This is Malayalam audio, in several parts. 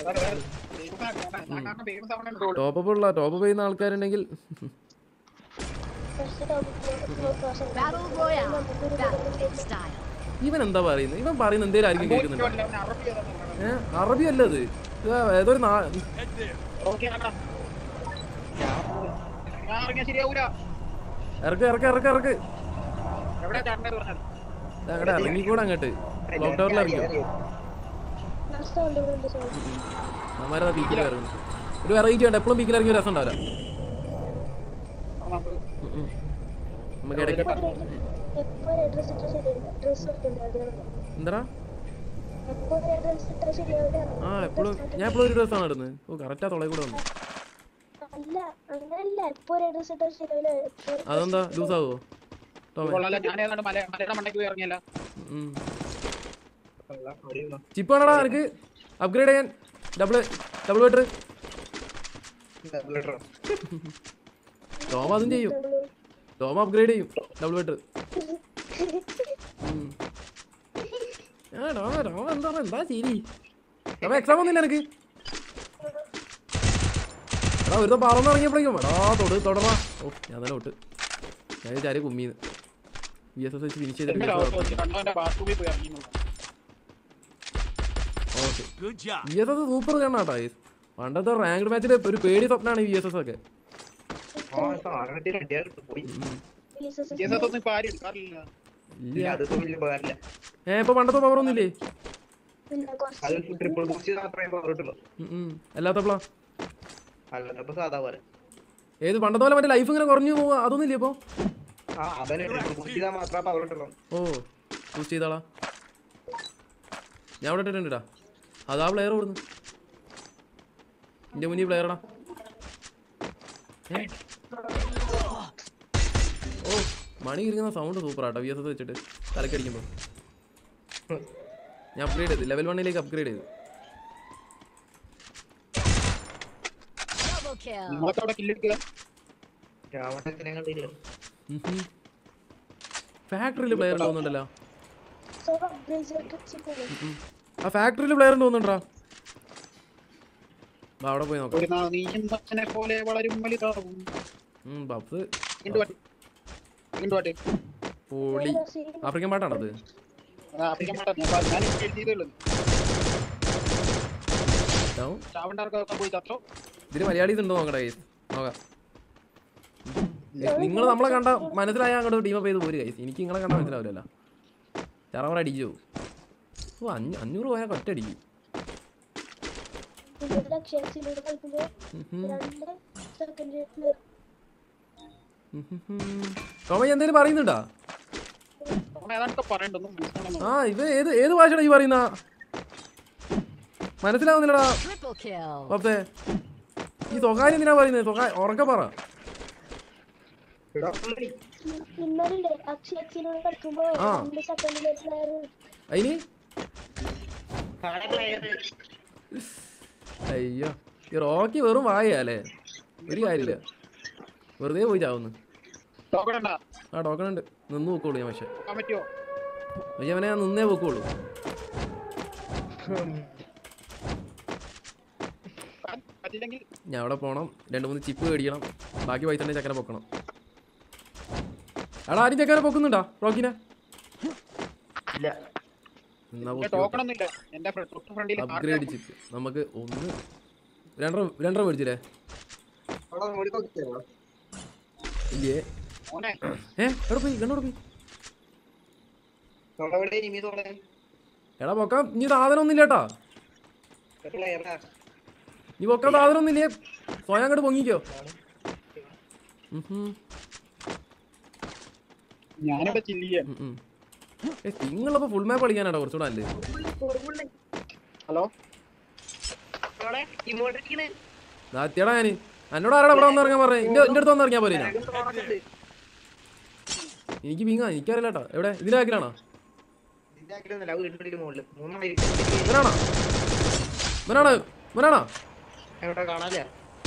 ടോപ്പ് അപ്പ് ഉള്ള ടോപ്പ് അപ്പ് ചെയ്യുന്ന ആൾക്കാരുണ്ടെങ്കിൽ Battle Royale. Battle style. ഇവൻ എന്താ പറയുന്നത് ഇവൻ പറയുന്ന എന്തേലും ആയിരിക്കും കേൾക്കുന്നുണ്ടോ ഏഹ് അറബി അല്ല അത് ഇത് ഏതൊരു നാ ശരിയാവൂല ഇറക്ക് ഇറക്ക് ഇറക്ക് ഇറക്ക് എവിടെ ചാടേണ്ടത് പറഞ്ഞത് ദാ അങ്ങോട്ട് ഇറങ്ങിക്കൂടെ അങ്ങോട്ട് ക്ലോക്ക് ടവറിൽ ഇറങ്ങിയോ നമ്മാരതാ പീക്കിൽ ഇറങ്ങുന്നു ഒരു വെറൈറ്റി ഉണ്ട് എപ്പോഴും പീക്കിൽ ഇറങ്ങിയ രസം ഉണ്ടാവില്ല ഉം, ഉം. നമുക്ക് ഇടയ്ക്ക് എന്താ ആ എപ്പോഴും ഞാൻ എപ്പോഴും ഒരു ഡ്രസ്സാണ് ഇടുന്നത് ഓ കറക്റ്റാ തൊളയിൽ കൂടെ വന്നു അല്ല അങ്ങനല്ല ഇപ്പൊ ഒരു ഡ്രസ് ഇട്ടാൽ ശരിയാവില്ല അതെന്താ ലൂസ് ആവോ ടോമേ കൊള്ളാലോ ഞാൻ ഏതാണ്ട് മല മലയുടെ മണ്ടയ്ക്ക് പോയി ഇറങ്ങിയല്ല ചിപ്പ് ആണോടാ എനിക്ക് അപ്ഗ്രേഡ് ചെയ്യാൻ ഡബിൾ ഡബിൾ ബെറ്റർ ടോമ അതും ചെയ്യും ടോമ അപ്ഗ്രേഡ് ചെയ്യും ഡബിൾ ബെറ്റർ ആ ടോമ ടോമ എന്താ പറയാ, എന്താ ശരി ടോമ എക്സാം ഒന്നുമില്ല എനിക്ക് എടാ ഒരു പറന്ന് ഇറങ്ങിയപ്പോഴേക്കും എടാ തൊട് തൊടണ ഓ ഞാൻ തന്നെ വിട്ട് ഞാൻ ചാരി കുമ്മീന്ന് ബി എസ് എസ് വെച്ച് ഫിനിഷ് എന്റെ ചെയ്തിട്ട് അവസ്ഥ വെച്ച് കണ്ടവന്റെ ബാത്റൂമിൽ പോയി ഇറങ്ങി okay Good job. V S S super കണ്ണാട്ടാ പണ്ടത്തെ റാങ്ക്ഡ് മാച്ചിൽ ഒരു പേടി സ്വപ്നമാണ് വി എസ് എസ് ഒക്കെ ഒന്നും ഇപ്പൊ ആരും എടുക്കാറില്ല ഇല്ല ഏ ഇപ്പൊ പണ്ടത്തെ പവർ ഒന്നുമില്ലേ ട്രിപ്പിൾ ബൂസ്റ്റ് മാത്രമേ പറഞ്ഞിട്ടുള്ളൂ ഉം, ഉം. അല്ലാത്തപ്പോളാ അല്ലാത്തപ്പോ സാധാ പോലെ ഏത് പണ്ടത്തെ പോലെ മറ്റേ ലൈഫ് ഇങ്ങനെ കുറഞ്ഞു പോവാ അതൊന്നും ഇല്ലേ ഇപ്പൊ ആ അതന്നെ ട്രിപ്പിൾ ബൂസ്റ്റ് ചെയ്താൽ മാത്രമേ പറഞ്ഞിട്ടുള്ളൂ ഓ ബൂസ്റ്റ് ചെയ്താളാ ഞാൻ അവിടെ ഇട്ടിട്ടുണ്ടാ അതാ പ്ലെയർ ഓടുന്നു എന്റെ മുന്നിൽ പ്ലെയറടാ ഓ മണി ഇരിക്കുന്ന സൗണ്ട് സൂപ്പർ ആട്ടോ വി എസ് എസ് വെച്ചിട്ട് തലക്കടിക്കുമ്പോ ഞാൻ അപ്ഗ്രേഡ് ചെയ്തു ലെവൽ വണ്ണിലേക്ക് അപ്ഗ്രേഡ് ചെയ്തു Double kill. നിങ്ങളൊക്കെ അവിടെ കില്ലെടുക്കുക രാവണത്തിനെ കണ്ടില്ല ഫാക്ടറിയിൽ പ്ലെയർ തോന്നുന്നുണ്ടല്ലോ സോ ബ്രേസർ ട്രിപ്സ് പോലെ ആ ഫാക്ടറിയിൽ പ്ലെയർ തോന്നുന്നുണ്ടാ വാ, അവിടെ പോയി നോക്കാം ഒരു നാൾ നീയും അച്ഛനെ പോലെ വളരും വലുതാവും ഉം, പപ്സ് വീണ്ടും പാട്ട് വീണ്ടും പാട്ട് പൊളി ആഫ്രിക്കൻ പാട്ടാണത് അതാ ആഫ്രിക്കൻ പാട്ടാ ഞാൻ ഞാൻ എഴുതിയതേ ഉള്ളൂ ഡൗൺ ചാവണ്ടാർക്കൊക്കെ പോയി ചത്തോ ഇതിന് മലയാളീസ് ഉണ്ടോ നോക്കട്ടെ guys. നോക്കാം നിങ്ങൾ നമ്മളെ കണ്ട മനസ്സിലായ അങ്ങോട്ട് ടീം അപ്പ് ചെയ്ത് പോര് കൈസ് എനിക്ക് നിങ്ങളെ കണ്ട മനസ്സിലാവില്ലല്ലോ ചറവറ അടിച്ചു ഓ അഞ്ഞൂ അഞ്ഞൂറ് പോയാൽ ഒറ്റ അടിക്കും ഇവിടെ അക്ഷയസിലൂടെ കളിക്കുമ്പോൾ രണ്ട് സെക്കൻഡ് ടോമ എന്തേലും പറയുന്നുണ്ടാ നമ്മൾ ഏതാണ്ട് പറയണ്ടൊന്നും മനസ്സിലാവുന്നു ആ ഇത് ഏത് ഏത് ഭാഷയാണ് ഈ പറയുന്ന മനസ്സിലാവുന്നില്ലടാ Triple kill. പപ്പേ ഈ സ്വകാര്യം എന്തിനാ പറയുന്നത് സ്വകാ ഉറക്കെ പറ ഇന്നലെ അക്ഷയസിലൂടെ കളിക്കുമ്പോൾ ആ. രണ്ട് സെക്കൻഡിൽ പ്ലെയർ അതിന് അയ്യോ ഈ റോക്കി വെറും വായല്ലേ ഒരു കാര്യമില്ല വെറുതെ പോയി ചാവുന്നു നോക്കണ്ട ആ ടോക്കൺ ഉണ്ട് നിന്ന് പോക്കോളൂ ഞാൻ പക്ഷെ നോക്കാൻ പറ്റുമോ പക്ഷെ അവനെ ഞാൻ നിന്നേ പോക്കുള്ളൂ പറ്റില്ലെങ്കിൽ ഞാൻ അവിടെ പോണം രണ്ട് മൂന്ന് ചിപ്പ് മേടിക്കണം ബാക്കി പൈസ ഉണ്ടെങ്കിൽ ചക്കനെ പൊക്കണം എടാ ആരും ചക്കനെ പൊക്കുന്നുണ്ടാ റോക്കിനെ ഇല്ല എന്നാ എന്റെ ടോക്കൺ ഒന്നും ഇല്ല എന്റെ തൊട്ട് ഫ്രണ്ടിൽ അപ്ഗ്രേഡ് ചിപ്പ് നമുക്ക് ഒന്ന് രണ്ടര രണ്ടര മേടിച്ചില്ലേ അവിടെ ഓടി നോക്കിയാലോ ഇല്ലേ മോനെ ഏ എവിടെ പോയി കണ്ണോട് പോയി അവിടെ ഇനിമി തോളെ എടാ പൊക്കാൻ ഇനി സാധനം ഒന്നും ഇല്ലേട്ടാ പ്ലെയറാ നീ പൊക്കാൻ സാധനം ഒന്നും ഇല്ലേ സ്വയം അങ്ങോട്ട് പൊങ്ങിക്കോ ഉം ഉം. ഞാനിവിടെ ചില്ല് ചെയ്യാൻ ഉം ഉം. ഏ നിങ്ങളപ്പോ ഫുൾ മാപ്പ് കളിക്കാനാട്ടോ കുറച്ചുകൂടെ അല്ലേ ഹലോ അവിടെ ഇമോട്ടിരിക്കണേ നാത്തിയടാ ഞാന് എന്നോട് ആരാടാ ഇവിടെ വന്ന് ഇറങ്ങാൻ പറഞ്ഞേ എന്റെ എന്റെ അടുത്ത് വന്ന് ഇറങ്ങിയാ പോലെ എനിക്ക് പിങ്ങാ എനിക്കറിയില്ല കേട്ടോ എവിടെ ഇതിന്റെ ബാക്കിലാണോ ഇതാക്കിട്ടൊന്നുമില്ല വീട്ടിന്റെ മുകളിൽ മൂന്നായി ഇവനാണോ ഇവനാണോ ഇവനാണോ എവിടെ കാണാല്ലേ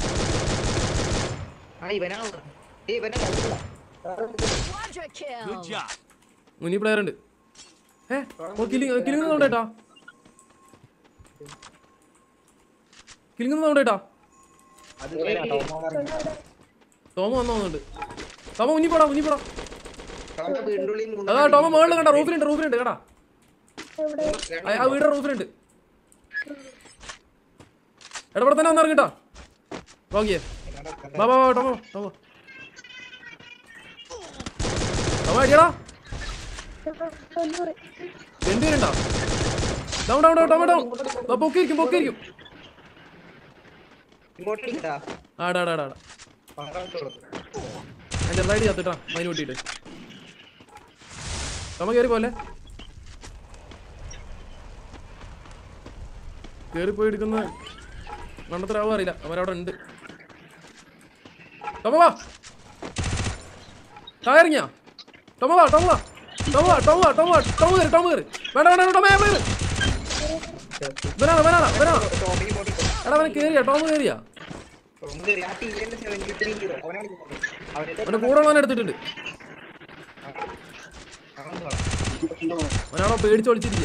ആ ഇവനാണ് ഏയ് ഇവനാ Quadra kill. Good job. മുന്നിൽ പ്ലെയർ ഉണ്ട് ഏ ഓ കിലിങ് കിലിങ് കൊണ്ടേട്ടാ കിളിങ്ങുന്ന സൗണ്ട് കേട്ടാ അത് വരാം, ടോമോ വരാം. ടോമ വന്നു വന്നുണ്ട് ടോമ ഉന്നിപ്പോടാ ഉന്നിപ്പോടാ ടോമോ വീടിന്റെ ഉള്ളിൽ നിന്ന് അതാ ടോമ മേളിൽ കണ്ട റൂഫിലുണ്ട് റൂഫിലുണ്ട് കേട്ടാ എവിടെ ആ- ആ വീടിന്റെ റൂഫിലുണ്ട് എടപടെ തന്നെ വന്ന് ഇറങ്ങിട്ടാ നോക്കിയേ വാ വാ വാ ടോമോ ടോമോ ടോമോ അടിയടാ തൊണ്ണൂറ് രണ്ടുപേരുണ്ടോ ഡൗൺ ഡൗൺ ഡൗൺ ടോമോ ഡൗൺ ആ, പൊക്കിയിരിക്കും പൊക്കിയിരിക്കും ഇങ്ങോട്ട് അടിക്കട്ടാ ആടാ ആടാ ആടാ പന്ത്രണ്ട് കൊടുത്തു ഞാൻ ചെറുതായിട്ട് ചത്തിട്ടാ മൈന് കൂട്ടിയിട്ട് ടോമ കയറി പോലെ കയറി പോയി എടുക്കുന്ന മണ്ടത്തരാവോ അറിയില്ല അവരവിടെ ഉണ്ട് ടോമ വാ തായറിഞ്ഞാ ടോമ വാ ടോമ വാ ടോമ വാ ടോമ വാ ടോമ വാ ടോമ കയറി ടോമ കയറി വേണ്ട വേണ്ട വേണ്ട, ടോമ വേണ്ട വരാണ വരാണ വരാണ ടോമിക്ക് പോട്ടി എടാ അവനെ കയറിയാ ടോമ കയറിയാ ടോം കയറി ആ ടീമിന്റെ സെവന്റി ത്രീ ഹീറോ അവനാണ് അവനെ അവന്റെ കൂടെ ഉള്ളവനെ എടുത്തിട്ടുണ്ട് അവൻ അവനാണോ പേടിച്ച് ഒളിച്ചിരിക്കുക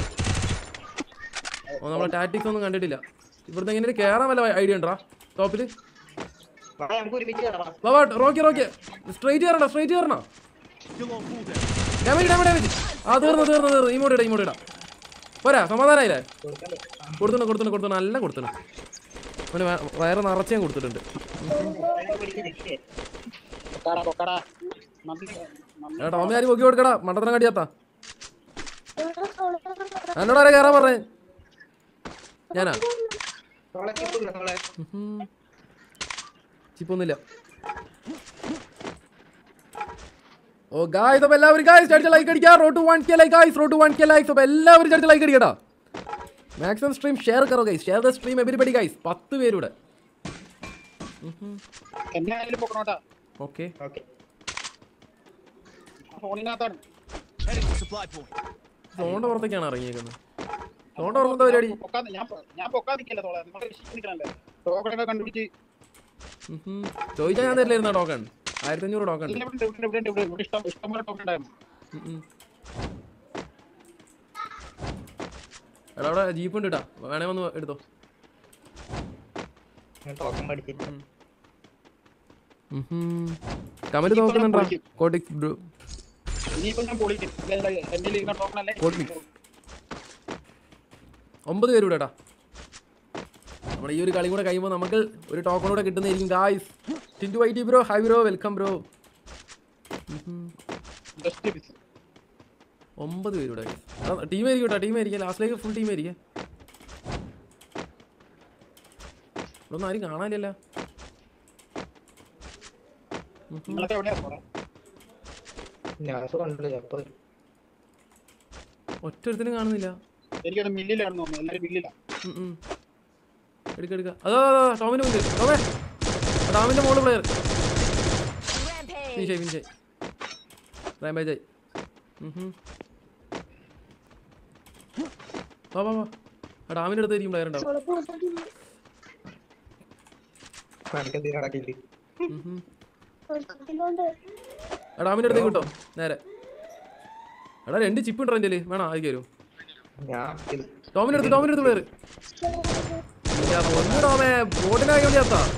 ഓ നമ്മളെ ടാറ്റിക്സ് ഒന്നും കണ്ടിട്ടില്ല ഇവിടുന്ന് എങ്ങനെ കയറാൻ വല്ല ഐഡിയ ഉണ്ടോ ടോപ്പിൽ വാ, നമുക്ക് ഒരുമിച്ച് കയറാം വാ വാ റോക്കി റോക്കി സ്ട്രൈറ്റ് കയറണ്ട സ്ട്രൈറ്റ് കയറണോ ഡാമേജ് ഡാമേജ് ഡാമേജ് ആ തീർന്നു തീർന്നു തീർന്നു ഇങ്ങോട്ട് ഇടാം ഇങ്ങോട്ട് ഇടാം പോരാ സമാധാനമായില്ലേ കൊടുത്തിട്ടുണ്ട് കൊടുത്തിട്ടുണ്ട് കൊടുത്തിട്ടുണ്ട് നല്ല കൊടുത്തിട്ടുണ്ട് അവന് വയ- വയറ് നിറച്ചും കൊടുത്തിട്ടുണ്ട് പൊക്കാടാ പൊക്കാടാ നന്ദി നന്ദി എടാ ടോമി ആരും പൊക്കി കൊടുക്കടാ മണ്ടത്തരം കടിയാത്താ എന്നോട് ആരാ കയറാൻ പറഞ്ഞേ ഞാനാ നമ്മളെ കിട്ടില്ല നമ്മളെ ചിപ്പൊന്നുമില്ല ഓ ഗായ്സ് അപ്പോൾ എല്ലാവരും ഗായ്സ് ചടിച്ച ലൈക്ക് അടിക്കുക road one K like guys road one K likes അപ്പോൾ എല്ലാവരും ചടിച്ച ലൈക്ക് അടിക്കടാ മാക്സിമം സ്ട്രീം ഷെയർ കറോ guys share the stream everybody guys പത്ത് പേരൂടെ എന്നെ അതിൽ പൊക്കണോട്ടാ ഓക്കെ ഓക്കെ ഫോണിനകത്താണ് ഫോണിൻ്റെ പുറത്തേക്കാണ് ഇറങ്ങിയേക്കുന്നത് ഫോണിൻ്റെ പുറത്തെ പരിപാടി പൊക്കാതെ ഞാൻ പൊ- ഞാൻ പൊക്കാൻ നിൽക്കല്ലേ തോളെ നമ്മളെ നിൽക്കണല്ലേ ടോക്കണൊക്കെ കണ്ടുപിടിച്ച് ഉഹും. ചോദിച്ചാൽ ഞാൻ തരില്ലായിരുന്ന ടോക്കൺ ആയിരത്തി അഞ്ഞൂറ് ടോക്കൺ ഇല്ല, ഇവിടെ ഉണ്ട്, ഇവിടെ ഉണ്ട്, ഇവിടെ ഉണ്ട്, ഇവിടെ ഇഷ്ടം ഇഷ്ടംപോലെ ടോക്കൺ ഉണ്ടായിരുന്നു എടാ അവിടെ ജീപ്പ് ഉണ്ട് കേട്ടാ വേണേ വന്ന് എടുത്തോ ഞാൻ ടോക്കൺ പഠിച്ചിട്ട് കമല് നോക്കുന്നുണ്ടോ കോട്ടിക് ബ്രോ ഇനിയിപ്പോ ഞാൻ പൊളിക്കും ഇല്ല, ഇല്ല, എന്റെ ഇരിക്കുന്ന ടോക്കൺ അല്ലേ Gold ഒമ്പത് പേര് ഇവിടെ നമ്മുടെ ഈ ഒരു കളി കൂടെ കഴിയുമ്പോൾ നമുക്ക് ഒരു ടോക്കൺ കൂടെ കിട്ടുന്നതായിരിക്കും ഗായ്സ് ടിൻറ്റു വൈറ്റി bro hi bro welcome bro just miss ഒമ്പത് പേര് ഇവിടെ ടീം ആയിരിക്കും കേട്ടോ ടീം ആയിരിക്കും ലാസ്റ്റിലേക്ക് ഫുൾ ടീം ആയിരിക്കും ഇവിടെ ഒന്നും ആരും കാണാനില്ല നിങ്ങളൊക്കെ എവിടെയാ പോണെ ഞാൻ കണ്ടില്ല അപ്പൊ ഒറ്റ ഒരുത്തിനും കാണുന്നില്ല എനിക്കത് മില്ലിലാണെന്ന് തോന്നുന്നു എല്ലാവരും മില്ലിലാണ് ഉം, ഉം. എടുക്ക എടുക്ക അതാ അതാ, അതാ ടോമിന് മുന്നിൽ ടോമേ ടോമിന്റെ മോള് പ്ലെയർ Rampage. ഫിനിഷായി ഫിനിഷായി റാംബേജായി വാ വാ വാ ആ ഡാമിൻ്റെ അടുത്തായിരിക്കും പ്ലെയർ ഉണ്ടാവും കാണിക്കാൻ തീരെ നടക്കില്ല ഉം, ഉം. ഇതിലോണ്ട് ആ ഡാമിൻ്റെ അടുത്തേക്ക് കിട്ടോ നേരെ എടാ രണ്ട് ചിപ്പ് ഉണ്ടോ എൻ്റെ വേണോ ആയിരിക്കും വരും ഞാൻ ഇത് ടോമിൻ്റെ അടുത്ത് ടോമിൻ്റെ അടുത്ത് പ്ലെയർ ഒന്ന് ടോമേ ബോട്ടിനെ കൈ കൊണ്ട് ചത്താ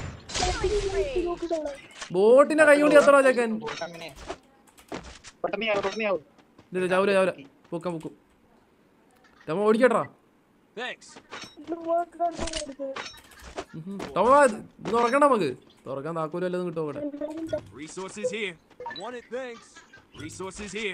ബോട്ടിനെ കൈ കൊണ്ട് ചത്തടാ ചേക്കൻ അങ്ങനെ പെട്ടെന്ന് ആവും പെട്ടെന്ന് ആവും ഇല്ല ചാവൂല ചാവൂല പൊക്കാം പൊക്കും ടോമ ഓടിക്കട്ടാ ടോമ ഇത് തുറക്കണ്ട നമുക്ക് തുറക്കാൻ താക്കോലും വല്ലതും കിട്ടുമോ ഇവിടെ Resources here. Want it, thanks. Resources here.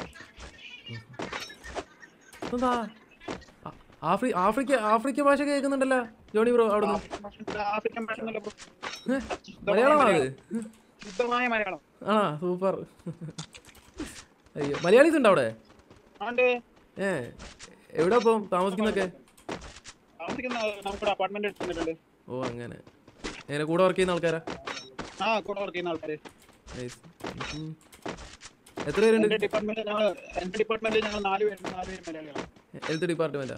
എന്താ ആ- ആഫ്രി ആഫ്രിക്ക ആഫ്രിക്ക ഭാഷ കേൾക്കുന്നുണ്ടല്ലോ ജോണി ബ്രോ അവിടെ ആഫ്രിക്കൻ ഭാഷ എന്നല്ല bro. മലയാളമാണോ അത് ശുദ്ധമായ മലയാളം ആണാ സൂപ്പർ അയ്യോ മലയാളീസ് ഉണ്ടോ അവിടെ ആണ്ട് ഏ എവിടെ അപ്പം താമസിക്കുന്നൊക്കെ താമസിക്കുന്ന നമുക്കൊരു അപ്പാർട്ട്മെന്റ് എടുത്തിട്ടുണ്ട് ഓ അങ്ങനെ എങ്ങനെ കൂടെ വർക്ക് ചെയ്യുന്ന ആൾക്കാരാ ആ കൂടെ വർക്ക് ചെയ്യുന്ന ആൾക്കാര് നൈസ് എത്ര പേരുണ്ട് എന്റെ ഡിപ്പാർട്ട്മെന്റ് ഞങ്ങൾ എന്റെ ഡിപ്പാർട്ട്മെന്റിൽ ഞങ്ങൾ നാല് പേരുണ്ട് നാല് പേര് മലയാളികളാണ് ഹെൽത്ത് ഡിപ്പാർട്ട്മെന്റാ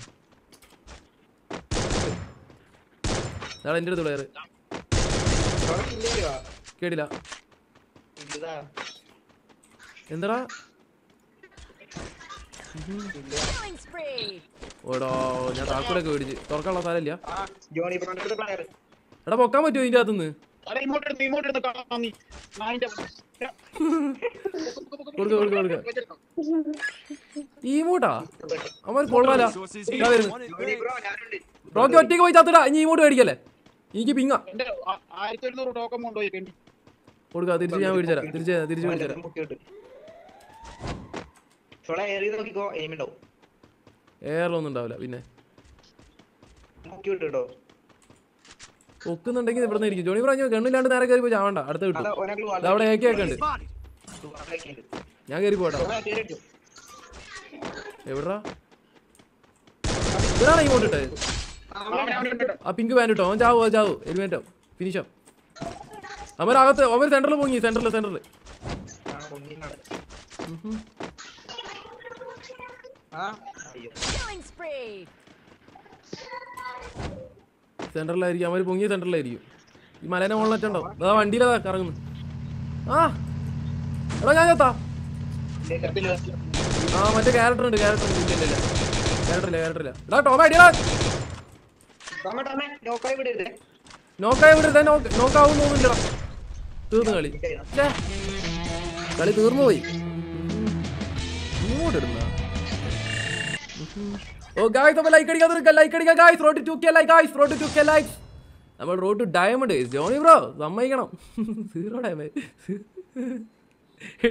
നാളെ എൻ്റെ അടുത്ത് പ്ലെയർ അവിടെ ഇല്ലല്ലോ കേട്ടില്ല ഇതാ എന്താടാ Killing spree. ഓടോ ഞാൻ താക്കൂലൊക്കെ മേടിച്ച് തുറക്കാനുള്ള സ്ഥലമില്ല ആ ജോണി ബ്രോന്റെ പ്ലെയർ എടാ പൊക്കാൻ പറ്റുമോ ഇതിന്റെ അകത്തുനിന്ന് അല്ല ഇങ്ങോട്ട് എടുത്ത് ഇങ്ങോട്ട് എടുത്ത് കാണാം നീ നായിന്റെ കൊടുക്ക കൊടുക്ക കൊടുക്ക ഈ മൂട്ടാ അവൻ കൊള്ളാല Resources ഇതാ here. വരുന്നു. Want it Johnny thanks. Bro ഞാനുണ്ട് റോക്കി ഒറ്റയ്ക്ക് പോയി ചത്തിടാ ഇനി ഇങ്ങോട്ട് മേടിക്കല്ലേ എനിക്ക് പിങ്ങ എന്റെ ആ- ആയിരത്തി എഴുന്നൂറ് ടോക്കൺ കൊണ്ടുപോയി കണ്ടി കൊടുക്ക തിരിച്ച് ഞാൻ മേടിച്ചു തരാം തിരിച്ച് തിരിച്ച് മേടിച്ചു തരാം മുക്കിയിട്ട് സോള ഏറി നോക്കിക്കോ എയിം ഉണ്ടാവും എയറിലൊന്നും ഉണ്ടാവില്ല പിന്നെ മുക്കിയിട്ട് കേട്ടോ ഒക്കുന്നുണ്ടെങ്കിൽ ഇവിടെ നിന്ന് ഇരിക്കും ജോണി പറഞ്ഞു ഗണ്ണില്ലാണ്ട് നേരെ കയറി പോയി ചാവണ്ട അടുത്ത് കിട്ടും അതാ ഒരാൾക്ക് ഇത് അവിടെ ഏക്കെ ഒക്കെ ഉണ്ട് Spotted. ഞാൻ കയറി പോട്ടെ കേട്ടോ എവിടാ ഇവരാണ് ഇങ്ങോട്ട് ഇട്ടത് ആ പിങ്ക് പാൻറ് ഇട്ടോ അവൻ ചാവോ അത് ചാവോ എലിമേറ്റോ ഫിനിഷോ അവരകത്ത് അവർ സെന്ററിൽ പോങ്ങി സെന്ററിൽ സെന്ററിൽ ആ അയ്യോ Killing spree. സെന്ററിലായിരിക്കും അവർ പൊങ്ങിയ സെന്ററിലായിരിക്കും ഈ മലേനെ മുകളിൽ വെച്ചുണ്ടാവും അതാ വണ്ടിയിലാ കറങ്ങുന്നു ആ എടാ ഞാൻ ചത്താ ആ മറ്റേ ക്യാരക്ടർ ഉണ്ട് ക്യാരക്ടർ ഉണ്ട് ഇല്ല ഇല്ല ക്യാരക്ടർ ഇല്ല ക്യാരക്ടർ ഇല്ല എടാ ടോമ അടിയടാ ടോമേ ടോമേ നോക്കായി വിടരുത് നോക്കായി വിടരുത് നോക്കാവും തോന്നില്ലടാ തീർന്നു കളി ഛേ. കളി തീർന്നു പോയി ഇങ്ങോട്ട് ഇടുന്ന ഓ ഗായ്സ് അപ്പോൾ ലൈക്ക് അടിക്കാതെ ലൈക്ക് അടിക്കുക guys road two K like guys road two K likes നമ്മൾ road two diamond Johnny bro സമ്മതിക്കണം സീറോ ഡയമണ്ട്